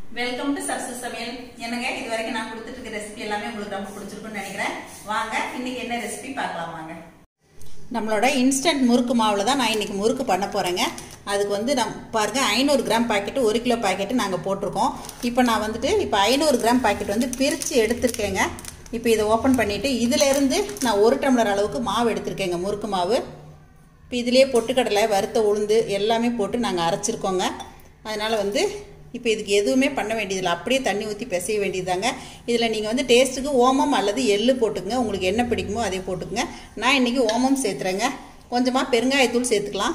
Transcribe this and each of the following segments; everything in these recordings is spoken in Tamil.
வெல்கம் டு சரசு சமையல் என்னங்க இது வரைக்கும் நான் கொடுத்துட்டு இருக்க ரெசிபி எல்லாமே உங்களுக்கு ரொம்ப பிடிச்சிருக்குன்னு நினைக்கிறேன் வாங்க இன்னைக்கு என்ன ரெசிபி பார்க்கலாம் வாங்க நம்மளோட இன்ஸ்டன்ட் முறுக்கு மாவில் தான் நான் இன்னைக்கு முறுக்கு பண்ண போகிறேங்க அதுக்கு வந்து நம் பாருங்க ஐநூறு கிராம் பாக்கெட்டு ஒரு கிலோ பாக்கெட்டு நாங்கள் போட்டிருக்கோம் இப்போ நான் வந்துட்டு இப்போ ஐநூறு கிராம் பாக்கெட் வந்து பிரித்து எடுத்திருக்கேங்க இப்போ இதை ஓப்பன் பண்ணிவிட்டு இதிலேருந்து நான் ஒரு டம்ளர் அளவுக்கு மாவு எடுத்திருக்கேங்க முறுக்கு மாவு இப்போ இதுலேயே பொட்டுக்கடலை வறுத்த உளுந்து எல்லாமே போட்டு நாங்கள் அரைச்சிருக்கோங்க அதனால் வந்து இப்போ இதுக்கு எதுவுமே பண்ண வேண்டியதில்லை அப்படியே தண்ணி ஊற்றி பிசைய வேண்டியதாங்க இதில் நீங்கள் வந்து டேஸ்ட்டுக்கு ஓமம் அல்லது எள்ளு போட்டுக்குங்க உங்களுக்கு என்ன பிடிக்குமோ அதை போட்டுக்குங்க நான் இன்றைக்கி ஓமம் சேர்த்துறேங்க கொஞ்சமாக பெருங்காயத்தூள் சேர்த்துக்கலாம்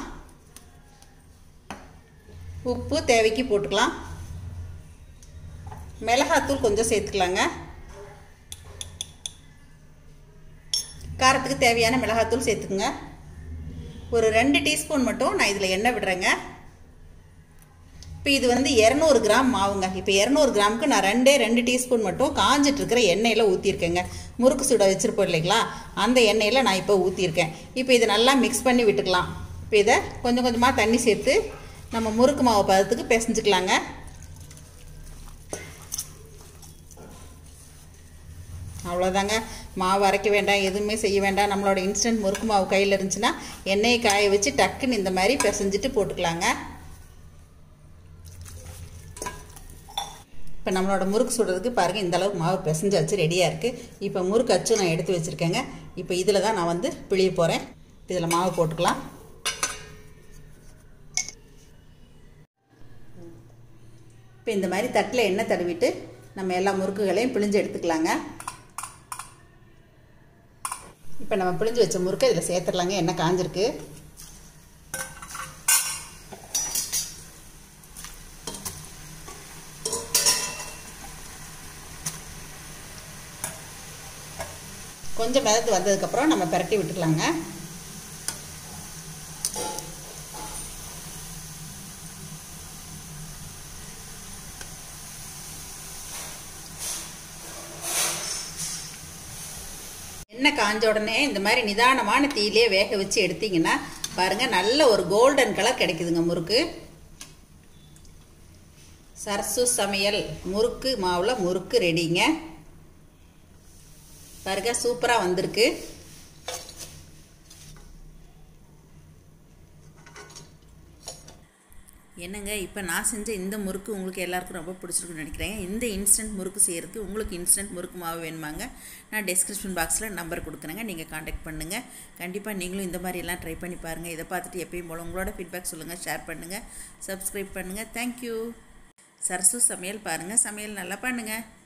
உப்பு தேவைக்கு போட்டுக்கலாம் மிளகாத்தூள் கொஞ்சம் சேர்த்துக்கலாங்க காரத்துக்கு தேவையான மிளகாத்தூள் சேர்த்துக்குங்க ஒரு ரெண்டு டீஸ்பூன் மட்டும் நான் இதில் எண்ணெய் விடுறேங்க இப்போ இது வந்து இரநூறு கிராம் மாவுங்க இப்போ இரநூறு கிராமுக்கு நான் ரெண்டே ரெண்டு டீஸ்பூன் மட்டும் காஞ்சிட்டு இருக்கிற எண்ணெயில் ஊற்றிருக்கேங்க முறுக்கு சுட வச்சுருப்போம் இல்லைங்களா அந்த எண்ணெயில் நான் இப்போ ஊற்றிருக்கேன் இப்போ இதை நல்லா மிக்ஸ் பண்ணி விட்டுக்கலாம் இப்போ இதை கொஞ்சம் கொஞ்சமாக தண்ணி சேர்த்து நம்ம முறுக்கு மாவு பதத்துக்கு பிசைஞ்சுக்கலாங்க அவ்வளோதாங்க மாவு அரைக்க வேண்டாம் எதுவுமே செய்ய வேண்டாம் நம்மளோட இன்ஸ்டன்ட் முறுக்கு மாவு கையில் இருந்துச்சுன்னா எண்ணெயை காய வச்சு டக்குன்னு இந்த மாதிரி பிசைஞ்சிட்டு போட்டுக்கலாங்க இப்போ நம்மளோட முறுக்கு சுடுறதுக்கு பாருங்கள் இந்த அளவுக்கு மாவு பிசைஞ்சு வச்சு ரெடியாக இருக்குது இப்போ முறுக்கு அச்சு நான் எடுத்து வச்சுருக்கேங்க இப்போ இதில் தான் நான் வந்து பிழிய போகிறேன் இதில் மாவு போட்டுக்கலாம் இப்போ இந்த மாதிரி தட்டில் எண்ணெய் தடவிட்டு நம்ம எல்லா முறுக்குகளையும் பிழிஞ்சு எடுத்துக்கலாங்க இப்போ நம்ம பிழிஞ்சு வச்ச முறுக்கை இதில் சேர்த்துடலாங்க எண்ணெய் காஞ்சிருக்கு கொஞ்சம் மிதத்து வந்ததுக்கப்புறம் நம்ம பரட்டி விட்டுக்கலாங்க எண்ணெய் காஞ்ச உடனே இந்த மாதிரி நிதானமான தீயிலே வேக வச்சு எடுத்தீங்கன்னா பாருங்க நல்ல ஒரு கோல்டன் கலர் கிடைக்குதுங்க முறுக்கு சரசு சமையல் முறுக்கு மாவில் முறுக்கு ரெடிங்க பாருங்க சூப்பராக வந்திருக்கு என்னங்க இப்போ நான் செஞ்ச இந்த முறுக்கு உங்களுக்கு எல்லாருக்கும் ரொம்ப பிடிச்சிருக்குன்னு நினைக்கிறேன் இந்த இன்ஸ்டன்ட் முறுக்கு செய்கிறதுக்கு உங்களுக்கு இன்ஸ்டன்ட் முறுக்கு மாவு வேணுமாங்க நான் டிஸ்கிரிப்ஷன் பாக்ஸில் நம்பர் கொடுக்குறேங்க நீங்கள் காண்டாக்ட் பண்ணுங்கள் கண்டிப்பாக நீங்களும் இந்த மாதிரிலாம் ட்ரை பண்ணி பாருங்கள் இதை பார்த்துட்டு எப்பயும் போல் உங்களோட ஃபீட்பேக் சொல்லுங்கள் ஷேர் பண்ணுங்கள் சப்ஸ்கிரைப் பண்ணுங்கள் தேங்க்யூ சரசு சமையல் பாருங்கள் சமையல் நல்லா பண்ணுங்கள்